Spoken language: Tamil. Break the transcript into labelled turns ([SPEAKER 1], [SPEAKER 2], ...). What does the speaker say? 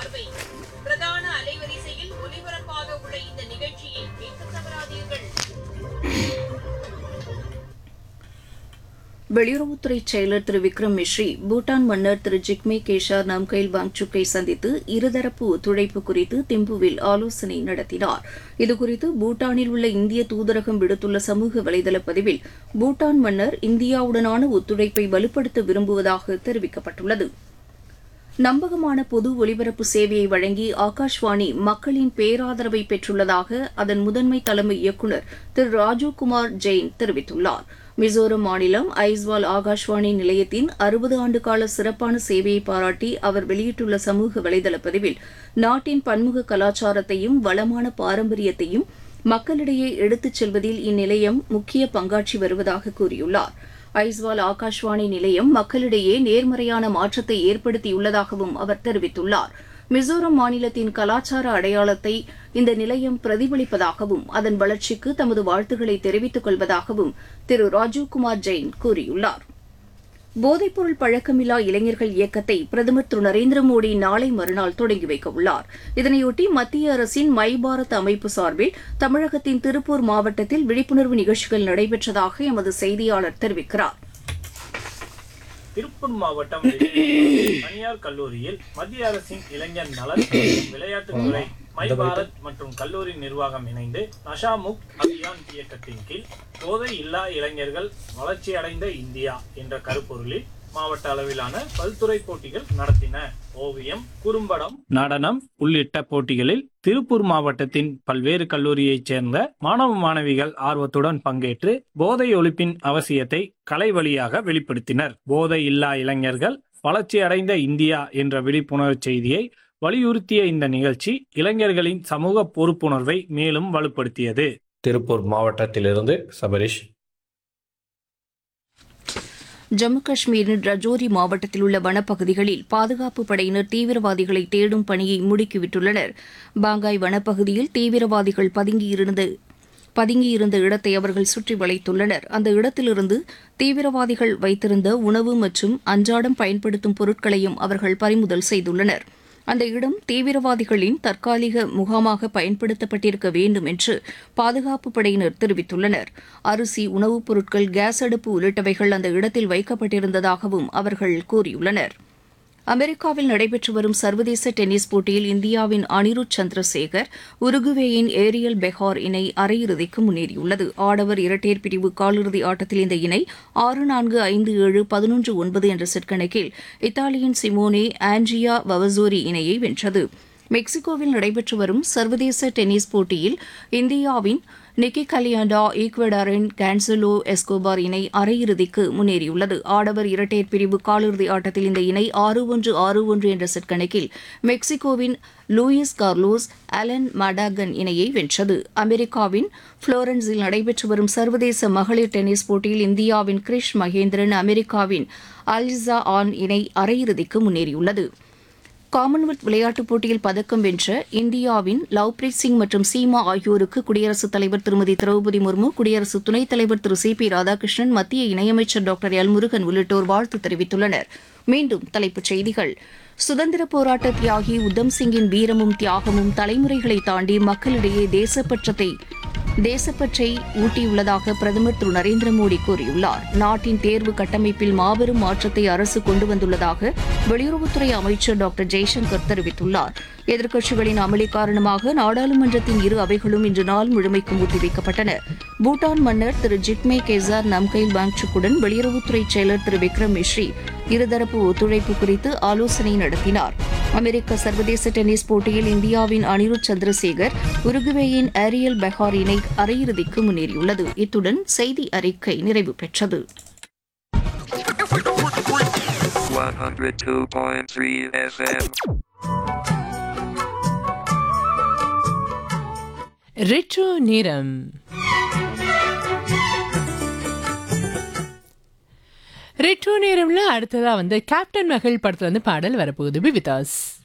[SPEAKER 1] பார்வை பிரதான அலைவரிசையில் ஒலிபரப்பாக உள்ள இந்த நிகழ்ச்சியை கேட்க தவறாதீர்கள்
[SPEAKER 2] வெளியுறவுத்துறை செயலர் திரு விக்ரம் மிஸ்ரி பூட்டான் மன்னர் திரு ஜிக்மே கேஷார் நம்கைல் வாங்சுக்கை சந்தித்து இருதரப்பு ஒத்துழைப்பு குறித்து திம்புவில் ஆலோசனை நடத்தினார் இதுகுறித்து பூட்டானில் உள்ள இந்திய தூதரகம் விடுத்துள்ள சமூக வலைதள பதிவில் பூட்டான் மன்னர் இந்தியாவுடனான ஒத்துழைப்பை வலுப்படுத்த விரும்புவதாக தெரிவிக்கப்பட்டுள்ளது நம்பகமான பொது ஒலிபரப்பு சேவையை வழங்கி ஆகாஷ்வாணி மக்களின் பேராதரவை பெற்றுள்ளதாக அதன் முதன்மை தலைமை இயக்குநர் திரு ராஜீவ்குமார் ஜெயின் தெரிவித்துள்ளார் மிசோரம் மாநிலம் ஐஸ்வால் ஆகாஷ்வாணி நிலையத்தின் அறுபது ஆண்டுகால சிறப்பான சேவையை பாராட்டி அவர் வெளியிட்டுள்ள சமூக வலைதள பதிவில் நாட்டின் பன்முக கலாச்சாரத்தையும் வளமான பாரம்பரியத்தையும் மக்களிடையே எடுத்துச் செல்வதில் இந்நிலையம் முக்கிய பங்காற்றி வருவதாக கூறியுள்ளார் ஐஸ்வால் ஆகாஷ்வாணி நிலையம் மக்களிடையே நேர்மறையான மாற்றத்தை ஏற்படுத்தியுள்ளதாகவும் அவர் தெரிவித்துள்ளார் மிசோரம் மாநிலத்தின் கலாச்சார அடையாளத்தை இந்த நிலையம் பிரதிபலிப்பதாகவும் அதன் வளர்ச்சிக்கு தமது வாழ்த்துக்களை தெரிவித்துக் கொள்வதாகவும் திரு ராஜீவ்குமார் ஜெயின் கூறியுள்ளார் போதைப்பொருள் பழக்கமில்லா இளைஞர்கள் இயக்கத்தை பிரதமர் திரு நரேந்திர மோடி நாளை மறுநாள் தொடங்கி வைக்க உள்ளார் இதனையொட்டி மத்திய அரசின் மை பாரத் அமைப்பு சார்பில் தமிழகத்தின் திருப்பூர் மாவட்டத்தில் விழிப்புணர்வு நிகழ்ச்சிகள் நடைபெற்றதாக எமது செய்தியாளர் தெரிவிக்கிறார்
[SPEAKER 3] திருப்பூர் மாவட்டம் வெளியில் தனியார் கல்லூரியில் மத்திய அரசின் இளைஞர் நலன் மற்றும் விளையாட்டுத்துறை மை பாரத் மற்றும் கல்லூரி நிர்வாகம் இணைந்து நஷா முக் அபியான் இயக்கத்தின் கீழ் போதை இல்லா இளைஞர்கள் வளர்ச்சியடைந்த இந்தியா என்ற கருப்பொருளில் மாவட்ட அளவிலான பல்துறை போட்டிகள் நடத்தின ஓவியம் குறும்படம் நடனம் உள்ளிட்ட போட்டிகளில் திருப்பூர் மாவட்டத்தின் பல்வேறு கல்லூரியைச் சேர்ந்த மாணவ மாணவிகள் ஆர்வத்துடன் பங்கேற்று போதை ஒழிப்பின் அவசியத்தை கலை வழியாக வெளிப்படுத்தினர் போதை இல்லா இளைஞர்கள் வளர்ச்சியடைந்த இந்தியா என்ற விழிப்புணர்வு செய்தியை வலியுறுத்திய இந்த நிகழ்ச்சி இளைஞர்களின் சமூக பொறுப்புணர்வை மேலும் வலுப்படுத்தியது
[SPEAKER 4] திருப்பூர் மாவட்டத்திலிருந்து சபரிஷ்
[SPEAKER 2] ஜம்மு காஷ்மீரின் ரஜோரி மாவட்டத்தில் உள்ள வனப்பகுதிகளில் பாதுகாப்பு படையினர் தீவிரவாதிகளை தேடும் பணியை முடுக்கிவிட்டுள்ளனர் பாங்காய் வனப்பகுதியில் தீவிரவாதிகள் பதுங்கியிருந்த பதுங்கியிருந்த இடத்தை அவர்கள் சுற்றி வளைத்துள்ளனர் அந்த இடத்திலிருந்து தீவிரவாதிகள் வைத்திருந்த உணவு மற்றும் அன்றாடம் பயன்படுத்தும் பொருட்களையும் அவர்கள் பறிமுதல் செய்துள்ளனர் அந்த இடம் தீவிரவாதிகளின் தற்காலிக முகாமாக பயன்படுத்தப்பட்டிருக்க வேண்டும் என்று பாதுகாப்பு படையினர் தெரிவித்துள்ளனர் அரிசி உணவுப் பொருட்கள் கேஸ் அடுப்பு உள்ளிட்டவைகள் அந்த இடத்தில் வைக்கப்பட்டிருந்ததாகவும் அவர்கள் கூறியுள்ளனர் அமெரிக்காவில் நடைபெற்று வரும் சர்வதேச டென்னிஸ் போட்டியில் இந்தியாவின் அனிருத் சந்திரசேகர் உருகுவேயின் ஏரியல் பெஹார் இணை அரையிறுதிக்கு முன்னேறியுள்ளது ஆடவர் இரட்டையர் பிரிவு காலிறுதி ஆட்டத்தில் இந்த இணை ஆறு நான்கு ஐந்து ஏழு பதினொன்று ஒன்பது என்ற செட் கணக்கில் இத்தாலியின் சிமோனே ஆன்ஜியா வவசோரி இணையை வென்றது மெக்சிகோவில் நடைபெற்று வரும் சர்வதேச டென்னிஸ் போட்டியில் இந்தியாவின் நிக்கி கலியாண்டா ஈக்வடாரின் கேன்சலோ எஸ்கோபார் இணை அரையிறுதிக்கு முன்னேறியுள்ளது ஆடவர் இரட்டையர் பிரிவு காலிறுதி ஆட்டத்தில் இந்த இணை ஆறு ஒன்று ஆறு ஒன்று என்ற செட் கணக்கில் மெக்சிகோவின் லூயிஸ் கார்லோஸ் அலன் மடாகன் இணையை வென்றது அமெரிக்காவின் புளோரன்ஸில் நடைபெற்று வரும் சர்வதேச மகளிர் டென்னிஸ் போட்டியில் இந்தியாவின் கிரிஷ் மகேந்திரன் அமெரிக்காவின் அல்ஜா ஆன் இணை அரையிறுதிக்கு முன்னேறியுள்ளது காமன்வெல்த் விளையாட்டுப் போட்டியில் பதக்கம் வென்ற இந்தியாவின் லவ்பிரீத் சிங் மற்றும் சீமா ஆகியோருக்கு குடியரசுத் தலைவர் திருமதி திரௌபதி முர்மு குடியரசு துணைத் தலைவர் திரு சி பி ராதாகிருஷ்ணன் மத்திய இணையமைச்சர் டாக்டர் எல் முருகன் உள்ளிட்டோர் வாழ்த்து தெரிவித்துள்ளனர் மீண்டும் தலைப்புச் செய்திகள் சுதந்திர போராட்ட தியாகி உத்தம் சிங்கின் வீரமும் தியாகமும் தலைமுறைகளை தாண்டி மக்களிடையே தேசப்பற்றத்தை தேசப்பற்றை ஊட்டியுள்ளதாக பிரதமர் திரு நரேந்திர மோடி கூறியுள்ளார் நாட்டின் தேர்வு கட்டமைப்பில் மாபெரும் மாற்றத்தை அரசு கொண்டு வந்துள்ளதாக வெளியுறவுத்துறை அமைச்சர் டாக்டர் ஜெய்சங்கர் தெரிவித்துள்ளார் எதிர்க்கட்சிகளின் அமளி காரணமாக நாடாளுமன்றத்தின் இரு அவைகளும் இன்று நாள் முழுமைக்கும் ஒத்திவைக்கப்பட்டன பூட்டான் மன்னர் திரு ஜிக்மே கேசார் நம்கைல் வாங்சுக்குடன் வெளியுறவுத்துறை செயலர் திரு விக்ரம் மிஸ்ரி இருதரப்பு ஒத்துழைப்பு குறித்து ஆலோசனை நடத்தினார் அமெரிக்க சர்வதேச டென்னிஸ் போட்டியில் இந்தியாவின் அனிருத் சந்திரசேகர் உருகுவேயின் ஏரியல் பெஹார் இணை அரையிறுதிக்கு முன்னேறியுள்ளது இத்துடன் செய்தி அறிக்கை நிறைவு பெற்றது
[SPEAKER 5] 102.3 FM.
[SPEAKER 6] ரெட்ரோ நேரம் ரெட்ரோ நேரம்ல அடுத்ததா வந்து கேப்டன் மகள் படத்துல இருந்து பாடல் வரப்போகுது விவிதாஸ்